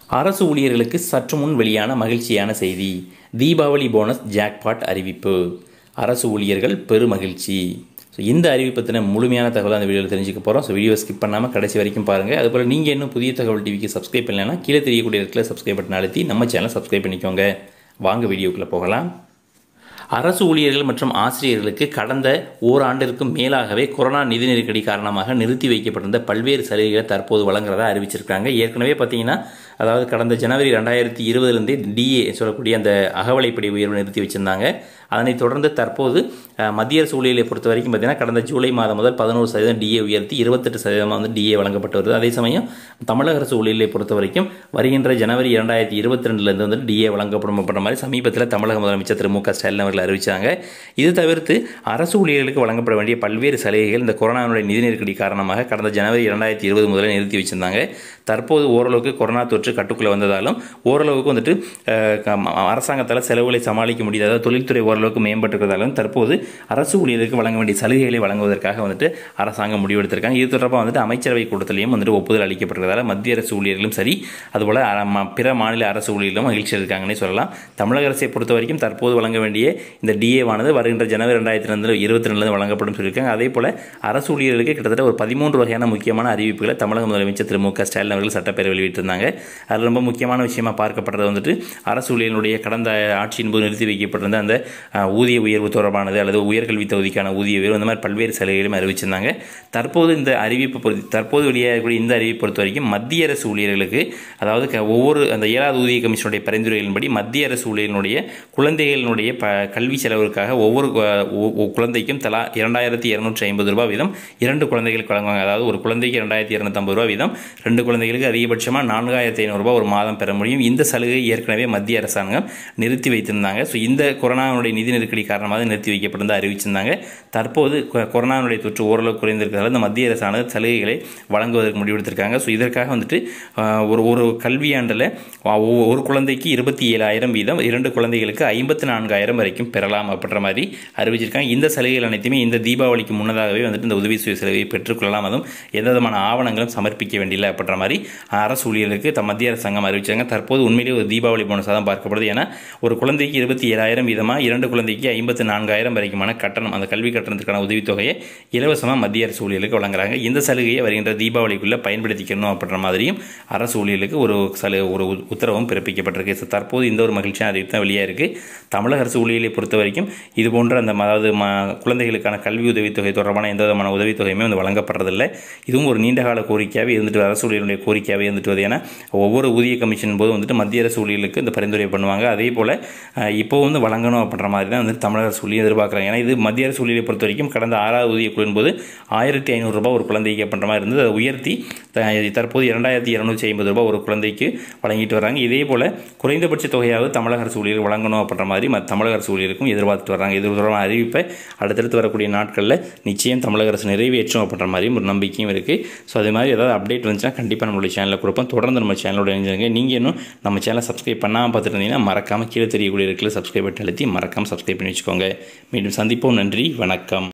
அரசு ஊழியர்களுக்கு சற்று முன் வெளியான மகிழ்ச்சியான செய்தி தீபாவளி போனஸ் ஜாக்பாட் அறிவிப்பு அரசு ஊழியர்கள் பெருமகிழ்ச்சி ஸோ இந்த அறிவிப்பு பற்றின முழுமையான தகவல் அந்த வீடியோவில் தெரிஞ்சுக்க போகிறோம் ஸோ வீடியோ ஸ்கிப் பண்ணாமல் கடைசி வரைக்கும் பாருங்கள் அதுபோல் நீங்கள் இன்னும் புதிய தகவல் டிவிக்கு சப்ஸ்கிரைப் பண்ணலைன்னா கீழே தெரியக்கூடிய இடத்துல சப்ஸ்கிரைப் பட்டன் அழுத்தி நம்ம சேனலை சப்ஸ்கிரைப் பண்ணிக்கோங்க வாங்க வீடியோக்குள்ளே போகலாம் அரசு ஊழியர்கள் மற்றும் ஆசிரியர்களுக்கு கடந்த ஓராண்டிற்கும் மேலாகவே கொரோனா நிதி நெருக்கடி காரணமாக நிறுத்தி வைக்கப்பட்டிருந்த பல்வேறு சலுகைகளை தற்போது வழங்குறதா அறிவிச்சிருக்காங்க ஏற்கனவே பார்த்தீங்கன்னா அதாவது கடந்த ஜனவரி ரெண்டாயிரத்தி இருபதுலேருந்தே டிஏ சொல்லக்கூடிய அந்த அகவலைப்படி உயர்வு நிறுத்தி வச்சிருந்தாங்க அதனைத் தொடர்ந்து தற்போது அஹ், மத்திய அரசு ஊழியர்களை பொறுத்த வரைக்கும் பார்த்தீங்கன்னா கடந்த ஜூலை மாதம் முதல் பதினோரு சதவீதம் டிஏ உயர்த்தி இருபத்தெட்டு சதவீதமாக வந்து டிஏ வழங்கப்பட்டு வருது அதே சமயம் தமிழக அரசு ஊழியர்களை பொறுத்த வரைக்கும் வருகின்ற ஜனவரி இரண்டாயிரத்தி இருபத்தி ரெண்டுலேருந்து வந்து டிஏ வழங்கப்படும் அப்படின்ற மாதிரி சமீபத்தில் தமிழக முதலமைச்சர் திரு மு க ஸ்டாலின் அவர்கள் அறிவிச்சாங்க இது தவிர்த்து அரசு ஊழியர்களுக்கு வழங்கப்பட வேண்டிய பல்வேறு சலுகைகள் இந்த கொரோனாவுடைய நிதி நெருக்கடி காரணமாக கடந்த ஜனவரி இரண்டாயிரத்தி இருபது முதலே நிறுத்தி வச்சிருந்தாங்க தற்போது ஓரளவுக்கு கொரோனா தொற்று கட்டுக்குள்ளே வந்ததாலும் ஓரளவுக்கு வந்துட்டு அஹ், க- அரசாங்கத்தால் செலவுகளை சமாளிக்க முடியாத அதாவது தொழில்துறை ஓரளவுக்கு மேம்பட்டிருக்கிறதாலும் தற்போது அரசு ஊழியர்களுக்கு வழங்க வேண்டிய சலுகைகளை வழங்குவதற்காக வந்துட்டு அரசாங்கம் முடிவெடுத்திருக்காங்க இது தொடர்பாக வந்துட்டு அமைச்சரவை கூட்டத்திலையும் வந்துட்டு ஒப்புதல் அளிக்கப்பட்டிருக்கிறதால மத்திய அரசு ஊழியர்களும் சரி அதுபோல் அ- ம- பிற மாநில அரசு ஊழியர்களும் மகிழ்ச்சி இருக்காங்கன்னே சொல்லலாம் தமிழக அரசை பொறுத்த வரைக்கும் தற்போது வழங்க வேண்டிய இந்த டிஏவானது வருகின்ற ஜனவரி ரெண்டாயிரத்தி ரெண்டு இருபத்தி ரெண்டுலேருந்து வழங்கப்படும் சொல்லியிருக்காங்க அதே போல் அரசு ஊழியர்களுக்கு கிட்டத்தட்ட ஒரு பதிமூன்று வகையான முக்கியமான அறிவிப்புகளை தமிழக முதலமைச்சர் திரு மு க ஸ்டாலின் அவர்கள் சட்டப்பேரவை வெளியிட்டிருந்தாங்க அதில் ரொம்ப முக்கியமான விஷயமா பார்க்கப்பட்டது வந்துட்டு அரசு ஊழியர்களுடைய கடந்த ஆட்சியின் போது நிறுத்தி வைக்கப்பட்டிருந்த அந்த அஹ், ஊதிய உயர்வு தொடர்பானது அல்லது உயர்கல்வி தொகுதிக்கான ஊதிய உயர்வு இந்த மாதிரி பல்வேறு சலுகைகளும் அறிவிச்சிருந்தாங்க தற்போது இந்த அறிவிப்பு பொறுத்து தற்போது வெளியாகக்கூடிய இந்த அறிவிப்பு பொறுத்த வரைக்கும் மத்திய அரசு ஊழியர்களுக்கு அதாவது க- ஒவ்வொரு அந்த ஏழாவது ஊதிய கமிஷனுடைய பரிந்துரைகளின்படி மத்திய அரசு ஊழியர்களுடைய குழந்தைகளினுடைய ப கல்வி செலவிற்காக ஒவ்வொரு அஹ், ஒ- ஒ- குழந்தைக்கும் தலா இரண்டாயிரத்தி இரநூற்றி ஐம்பது ரூபாய் வீதம் இரண்டு குழந்தைகளுக்கு வழங்குவாங்க அதாவது ஒரு குழந்தைக்கு இரண்டாயிரத்தி இரநூத்தம்பது ரூபாய் வீதம் ரெண்டு குழந்தைகளுக்கு அதிகபட்சமாக நான்காயிரத்தி ஐநூறுரூபா ஒரு மாதம் பெற முடியும் இந்த சலுகை ஏற்கனவே மத்திய அரசாங்கம் நிறுத்தி வைத்திருந்தாங்க ஸோ இந்த கொரோனாவுடைய நிதி நெருக்கடி காரணமாக நிறுத்தி வைக்கப்பட்டிருந்த அறிவிச்சிருந்தாங்க தற்போது கொ- கொரோனாவுடைய தொற்று ஓரளவு குறைந்திருக்கிறதால இந்த மத்திய அரசானது சலுகைகளை வழங்குவதற்கு முடிவெடுத்திருக்காங்க ஸோ இதற்காக வந்துட்டு ஆஹ், ஒரு ஒரு கல்வியாண்டில் ஒரு குழந்தைக்கு இருபத்தி ஏழாயிரம் வீதம் இரண்டு குழந்தைகளுக்கு ஐம்பத்தி நான்காயிரம் வரைக்கும் பெறலாம் அப்படின்ற மாதிரி அறிவிச்சிருக்காங்க இந்த சலுகைகள் அனைத்துமே இந்த தீபாவளிக்கு முன்னதாகவே வந்துட்டு இந்த உதவி சுய செலவை பெற்றுக்கொள்ளலாம் அதுவும் எந்த விதமான ஆவணங்களும் சமர்ப்பிக்க வேண்டியதில்லை அப்படின்ற மாதிரி அரசு ஊழியர்களுக்கு த மத்திய அரசாங்கம் அறிவிச்சாங்க தற்போது உண்மையிலேயே ஒரு தீபாவளி போனஸாக தான் பார்க்கப்படுது ஏன்னா ஒரு குழந்தைக்கு இருபத்தி ஏழாயிரம் வீதமாக இரண்டு குழந்தைக்கு ஐம்பத்தி நான்காயிரம் வரைக்குமான கட்டணம் அந்த கல்வி கட்டணத்துக்கான உதவித்தொகையை இலவசமாக மத்திய அரசு ஊழியர்களுக்கு வழங்குறாங்க இந்த சலுகையை வருகின்ற தீபாவளிக்குள்ளே பயன்படுத்திக்கணும் அப்படின்ற மாதிரியும் அரசு ஊழியர்களுக்கு ஒரு சலு ஒரு உ- உத்தரவும் பிறப்பிக்கப்பட்டிருக்கு So, தற்போது இந்த ஒரு மகிழ்ச்சியான அறிவிப்பு தான் வெளியாக இருக்குது தமிழக அரசு ஊழியர்களை பொறுத்த வரைக்கும் இது போன்ற அந்த ம- அதாவது ம குழந்தைகளுக்கான கல்வி உதவித்தொகை தொடர்பான எந்த விதமான உதவித்தொகையுமே வந்து வழங்கப்படுறதில்லை இதுவும் ஒரு நீண்டகால கோரிக்கையாகவே இருந்துட்டு அரசு ஊழியர்களுடைய கோரிக்கையாகவே இருந்துட்டு வருது ஏன்னா ஒவ்வொரு ஊதிய கமிஷன் போது வந்துட்டு மத்திய அரசு ஊழியர்களுக்கு இந்த பரிந்துரை பண்ணுவாங்க அதே போல் இப்போ வந்து வழங்கணும் அப்படின்ற மாதிரி தான் வந்து தமிழக அரசு ஊழியர் எதிர்பார்க்குறாங்க ஏன்னா இது மத்திய அரசு ஊழியரை பொறுத்த வரைக்கும் கடந்த ஆறாவது ஊதிய குழுவின் போது ஆயிரத்தி ஐநூறுரூபா ஒரு குழந்தைக்கு அப்படின்ற மாதிரி இருந்தது அதை உயர்த்தி த- தற்போது இரண்டாயிரத்தி இரநூற்றி ஐம்பது ரூபாய் ஒரு குழந்தைக்கு வழங்கிட்டு வராங்க இதே போல் குறைந்தபட்ச தொகையாவது தமிழக அரசு ஊழியர் வழங்கணும் அப்படின்ற மாதிரி மற்ற தமிழக அரசு ஊழியருக்கும் எதிர்பார்த்துட்டு வராங்க இது தொடர்பான அறிவிப்பை அடுத்தடுத்து வரக்கூடிய நாட்களில் நிச்சயம் தமிழக அரசு நிறைவேற்றும் அப்படின்ற மாதிரியும் ஒரு நம்பிக்கையும் இருக்குது ஸோ அதே மாதிரி ஏதாவது அப்டேட் வந்துச்சுன்னா கண்டிப்பாக நம்மளுடைய சேனலில் கொடுப்போம் தொடர்ந்து நம்ம சேனலோட இணைஞ்சிருங்க நீங்கள் இன்னும் நம்ம சேனலை சப்ஸ்கிரைப் பண்ணாமல் பார்த்துட்டு இருந்தீங்கன்னா மறக்காமல் கீழே தெரியக்கூடிய இருக்கிற சப்ஸ்கிரைப் பட்டன் அழுத்தி மறக்காமல் சப்ஸ்கிரைப் பண்ணி வச்சுக்கோங்க மீண்டும் சந்திப்போம் நன்றி வணக்கம்